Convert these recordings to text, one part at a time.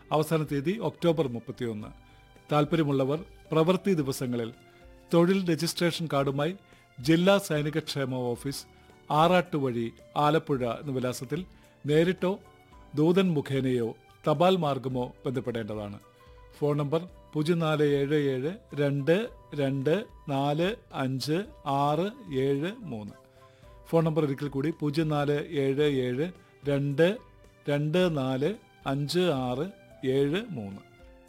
അവസാന തീയതി ഒക്ടോബർ മുപ്പത്തിയൊന്ന് താൽപ്പര്യമുള്ളവർ പ്രവൃത്തി ദിവസങ്ങളിൽ തൊഴിൽ രജിസ്ട്രേഷൻ കാർഡുമായി ജില്ലാ സൈനിക ക്ഷേമ ഓഫീസ് ആറാട്ട് വഴി ആലപ്പുഴ എന്ന വിലാസത്തിൽ നേരിട്ടോ ദൂതൻ മുഖേനയോ തപാൽ മാർഗമോ ബന്ധപ്പെടേണ്ടതാണ് ഫോൺ നമ്പർ പൂജ്യം നാല് ഏഴ് ഏഴ് രണ്ട് രണ്ട് നാല് അഞ്ച് ആറ് ഏഴ് മൂന്ന് ഫോൺ നമ്പർ ഒരിക്കൽ കൂടി പൂജ്യം നാല് ഏഴ് ഏഴ് രണ്ട് രണ്ട് നാല് അഞ്ച് ആറ് ഏഴ് മൂന്ന്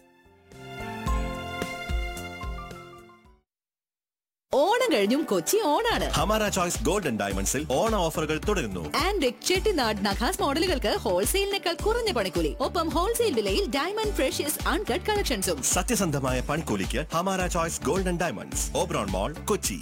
ഓണം കഴിഞ്ഞും കൊച്ചി ഓണാണ് ഹമാര ചോയ്സ് ഗോൾഡൻ ഡയമണ്ട്സിൽ ഓണ ഓഫറുകൾ തുടരുന്നു ആൻഡ് ചെട്ടിനാട് നഖാസ് മോഡലുകൾക്ക് ഹോൾസെയിലിനേക്കാൾ കുറഞ്ഞ പണിക്കൂലി ഒപ്പം ഹോൾസെയിൽ വിലയിൽ ഡയമണ്ട് ഫ്രഷ്യസ് അൺകട്ട് കളക്ഷൻസും സത്യസന്ധമായ പണിക്കൂലിക്ക് Hamara choice golden diamonds Oberon mall Kochi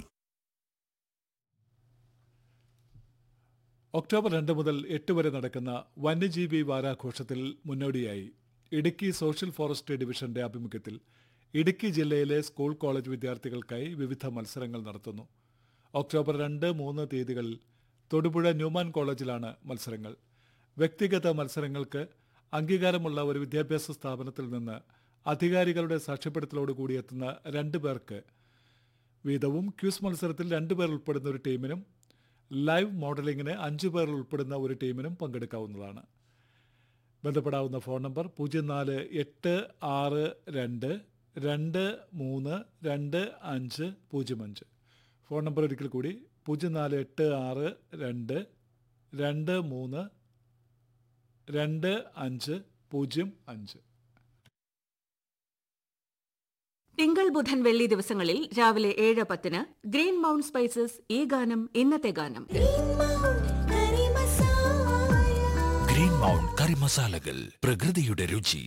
October രണ്ട് മുതൽ എട്ട് വരെ നടക്കുന്ന വന്യജീവി വാരാഘോഷത്തിൽ മുന്നോടിയായി ഇടുക്കി സോഷ്യൽ ഫോറസ്ട്രി ഡിവിഷന്റെ ആഭിമുഖ്യത്തിൽ ഇടുക്കി ജില്ലയിലെ സ്കൂൾ കോളേജ് വിദ്യാർത്ഥികൾക്കായി വിവിധ മത്സരങ്ങൾ നടത്തുന്നു ഒക്ടോബർ രണ്ട് മൂന്ന് തീയതികളിൽ തൊടുപുഴ ന്യൂമാൻ കോളേജിലാണ് മത്സരങ്ങൾ വ്യക്തിഗത മത്സരങ്ങൾക്ക് അംഗീകാരമുള്ള ഒരു വിദ്യാഭ്യാസ സ്ഥാപനത്തിൽ നിന്ന് അധികാരികളുടെ സാക്ഷ്യപ്പെടുത്തലോടുകൂടി എത്തുന്ന രണ്ട് പേർക്ക് വീതവും ക്യൂസ് മത്സരത്തിൽ രണ്ട് പേർ ഉൾപ്പെടുന്ന ഒരു ടീമിനും ലൈവ് മോഡലിംഗിന് അഞ്ചു പേർ ഉൾപ്പെടുന്ന ഒരു ടീമിനും പങ്കെടുക്കാവുന്നതാണ് ബന്ധപ്പെടാവുന്ന ഫോൺ നമ്പർ പൂജ്യം നാല് എട്ട് ആറ് രണ്ട് രണ്ട് മൂന്ന് രണ്ട് അഞ്ച് പൂജ്യം അഞ്ച് ഫോൺ നമ്പർ ഒരിക്കൽ കൂടി പൂജ്യം നാല് എട്ട് ആറ് രണ്ട് രണ്ട് മൂന്ന് രണ്ട് അഞ്ച് പൂജ്യം അഞ്ച് തിങ്കൾ ബുധൻ വെള്ളി ദിവസങ്ങളിൽ രാവിലെ ഏഴ് പത്തിന് ഗ്രീൻ മൗണ്ട് സ്പൈസസ് ഈ ഗാനം ഇന്നത്തെ ഗാനം ഗ്രീൻ മൗണ്ട് കറി മസാലകൾ പ്രകൃതിയുടെ രുചി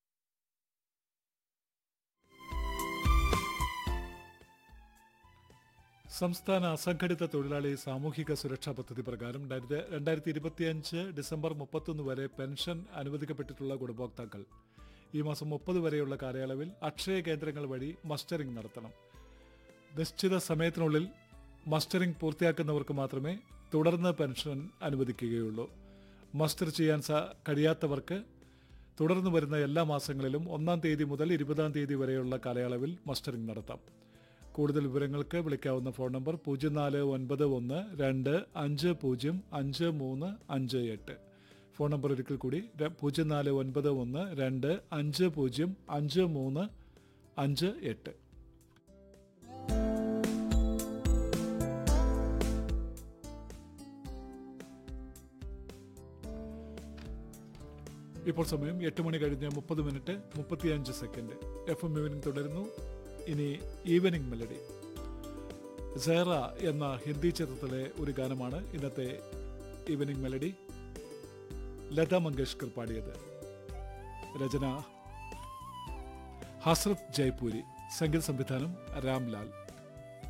സംസ്ഥാന അസംഘടിത തൊഴിലാളി സാമൂഹിക സുരക്ഷാ പദ്ധതി പ്രകാരം രണ്ടായിരത്തി ഇരുപത്തിയഞ്ച് ഡിസംബർ മുപ്പത്തൊന്ന് വരെ പെൻഷൻ അനുവദിക്കപ്പെട്ടിട്ടുള്ള ഗുണഭോക്താക്കൾ ഈ മാസം മുപ്പത് വരെയുള്ള കാലയളവിൽ അക്ഷയ കേന്ദ്രങ്ങൾ വഴി മസ്റ്ററിംഗ് നടത്തണം നിശ്ചിത സമയത്തിനുള്ളിൽ മസ്റ്ററിംഗ് പൂർത്തിയാക്കുന്നവർക്ക് മാത്രമേ തുടർന്ന് പെൻഷൻ അനുവദിക്കുകയുള്ളൂ മസ്റ്റർ ചെയ്യാൻ സ കഴിയാത്തവർക്ക് തുടർന്ന് വരുന്ന എല്ലാ മാസങ്ങളിലും ഒന്നാം തീയതി മുതൽ ഇരുപതാം തീയതി വരെയുള്ള കാലയളവിൽ മസ്റ്ററിംഗ് നടത്താം കൂടുതൽ വിവരങ്ങൾക്ക് വിളിക്കാവുന്ന ഫോൺ നമ്പർ പൂജ്യം നാല് ഒൻപത് ഒന്ന് രണ്ട് അഞ്ച് പൂജ്യം അഞ്ച് മൂന്ന് അഞ്ച് എട്ട് ഫോൺ നമ്പർ ഒരിക്കൽ കൂടി ര- പൂജ്യം നാല് ഒൻപത് ഒന്ന് രണ്ട് അഞ്ച് പൂജ്യം അഞ്ച് മൂന്ന് അഞ്ച് എട്ട് ഇപ്പോൾ സമയം എട്ട് മണി കഴിഞ്ഞ് മുപ്പത് മിനിറ്റ് മുപ്പത്തിയഞ്ച് സെക്കൻഡ് എഫ് എം ഈവനിംഗ് തുടരുന്നു ഇനി ഈവനിംഗ് മെലഡി സേറ എന്ന ഹിന്ദി ചിത്രത്തിലെ ഒരു ഗാനമാണ് ഇന്നത്തെ ഈവനിംഗ് മെലഡി ലത മങ്കേഷ്കർ പാടിയത് രചന ഹസ്രത് ജയ്പൂരി സംഗീത സംവിധാനം രാംലാൽ